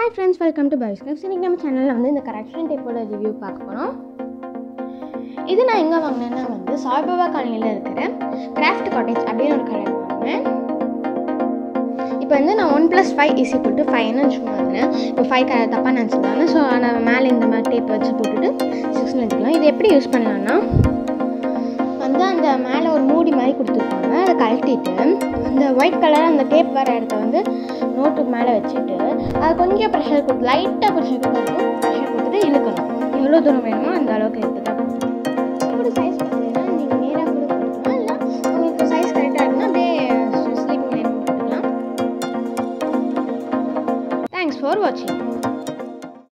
hi friends welcome to பைஸ் crafts இன்றைக்கி நம்ம சேனலில் வந்து இந்த கரெக்ஷன் டேப்போட ரிவ்யூ பார்க்க போகிறோம் இது நான் எங்கே வாங்கினேன்னா வந்து சாய்பாபா காலனியில் இருக்கிற கிராஃப்ட் காட்டேஜ் அப்படின்னு ஒரு கடையில் வாங்கினேன் இப்போ வந்து நான் one plus five is equal to ஃபைவ்னு சும்மா இருந்தேன் இப்போ ஃபைவ் க தப்பாக நினச்சிருந்தாங்க ஸோ நான் மேலே இந்த மாதிரி டேப் வச்சு போட்டுட்டு சிக்ஸ்னு எடுத்துக்கலாம் இது எப்படி யூஸ் பண்ணலான்னா வந்து அந்த மேலே ஒரு மூடி மாதிரி கொடுத்துருப்பாங்க அதை கழட்டிட்டு அந்த ஒயிட் கலர் அந்த டேப் வர இடத்த வந்து நோட்டுக்கு மேலே வச்சுட்டு அது கொஞ்சம் ப்ரெஷர் கொடுத்து லைட்டாக ப்ரெஷர் கொடுத்து ப்ரெஷர் கொடுத்துட்டு இழுக்கணும் எவ்வளோ தூரம் வேணுமோ அந்த அளவுக்கு எடுத்துட்டா